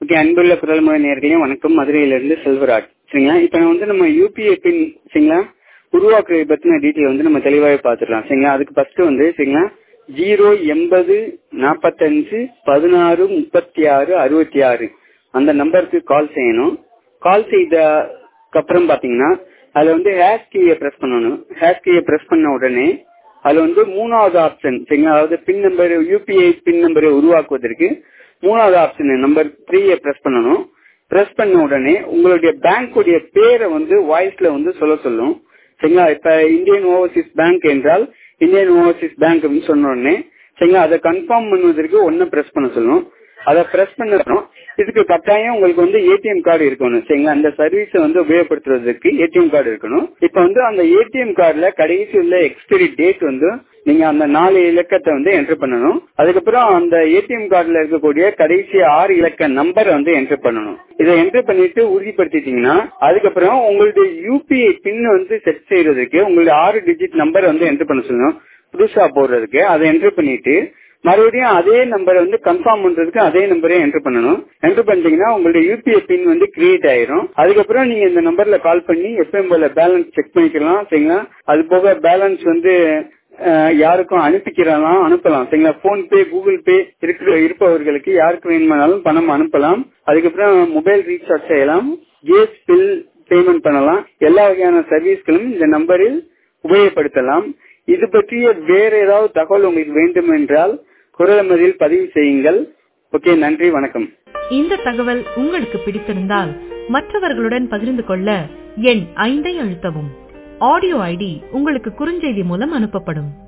okay அன்புள்ள குரல்முறை நேர்களையும் வணக்கம் மதுரையிலிருந்து செல்வராஜ் சரிங்களா இப்போ வந்து நம்ம யூபிஐ பின் சரிங்களா உருவாக்குறது பத்தின டீட்டெயில் வந்து நம்ம தெளிவாக பார்த்துடலாம் சரிங்களா அதுக்கு ஃபர்ஸ்ட் வந்து சரிங்களா ஜீரோ எண்பது நாற்பத்தஞ்சு பதினாறு முப்பத்தி ஆறு அறுபத்தி ஆறு அந்த நம்பருக்கு கால் செய்யணும் கால் செய்தக்கு அப்புறம் பாத்தீங்கன்னா அதுல வந்து ஹேஷ் கீயை பிரஸ் பண்ணணும் ஹேஷ் கீயை பிரஸ் பண்ண உடனே அதுல வந்து மூணாவது ஆப்ஷன் சரிங்களா அதாவது பின் நம்பர் யூபிஐ பின் நம்பரை உருவாக்குவதற்கு மூணாவது ஆப்ஷன் நம்பர் த்ரீயை பிரஸ் பண்ணணும் பிரஸ் பண்ண உடனே உங்களுடைய பேங்க்குடைய பேரை வந்து வாய்ஸ்ல வந்து சொல்ல சொல்லும் சரிங்களா இப்ப இந்தியன் ஓவர்சீஸ் பேங்க் என்றால் இந்தியன் ஓவர்சீஸ் பேங்க் அப்படின்னு சொன்ன உடனே சரிங்களா அதை கன்ஃபார்ம் பண்ணுவதற்கு ஒன்னு பிரஸ் பண்ண சொல்லும் அதை பிரஸ் பண்ணணும் இதுக்கு கட்டாயம் உங்களுக்கு வந்து ஏடிஎம் கார்டு இருக்கணும் சரிங்களா அந்த சர்வீஸை வந்து உபயோகப்படுத்துறதுக்கு ஏடிஎம் கார்டு இருக்கணும் இப்ப வந்து அந்த ஏடிஎம் கார்டுல கடைசி உள்ள எக்ஸ்பைரி டேட் வந்து நீங்க அந்த நாலு இலக்கத்தை வந்து என்டர் பண்ணணும் அதுக்கப்புறம் அந்த ஏடிஎம் கார்டுல இருக்கக்கூடிய கடைசி ஆறு இலக்க நம்பரை வந்து என்டர் பண்ணணும் இதை என்டர் பண்ணிட்டு உறுதிப்படுத்திட்டீங்கன்னா அதுக்கப்புறம் உங்களுடைய யூபிஐ பின் வந்து செட் செய்யறதுக்கு உங்களுடைய ஆறு டிஜிட் நம்பரை வந்து என்டர் பண்ண சொல்லணும் புதுசா போடுறதுக்கு அதை என்டர் பண்ணிட்டு மறுபடியும் அதே நம்பரை வந்து கன்ஃபார்ம் பண்றதுக்கு அதே நம்பரே என்டர் பண்ணணும் என்டர் பண்ணிட்டீங்கன்னா உங்களுடைய யூபிஐ பின் வந்து கிரியேட் ஆயிரும் அதுக்கப்புறம் நீங்க இந்த நம்பர்ல கால் பண்ணி எப்பயும் போல பேலன்ஸ் செக் பண்ணிக்கலாம் சரிங்களா அது போக பேலன்ஸ் வந்து யாருக்கும் அனுப்பிக்கிறலாம் அனுப்பலாம் சரிங்களா போன் பே கூகுள் பே இருக்கிற இருப்பவர்களுக்கு யாருக்கு வேணுமானாலும் பணம் அனுப்பலாம் அதுக்கப்புறம் மொபைல் ரீசார்ஜ் செய்யலாம் கேஸ் பில் பேமெண்ட் பண்ணலாம் எல்லா வகையான சர்வீஸ்களும் இந்த நம்பரில் உபயோகப்படுத்தலாம் இது பற்றிய வேற ஏதாவது தகவல் உங்களுக்கு வேண்டும் என்றால் குரலமதில் பதிவு செய்யுங்கள் ஓகே நன்றி வணக்கம் இந்த தகவல் உங்களுக்கு பிடித்திருந்தால் மற்றவர்களுடன் பகிர்ந்து கொள்ள எண் ஐந்தை அழுத்தவும் ஆடியோ ஐடி உங்களுக்கு குறுஞ்செய்தி மூலம் அனுப்பப்படும்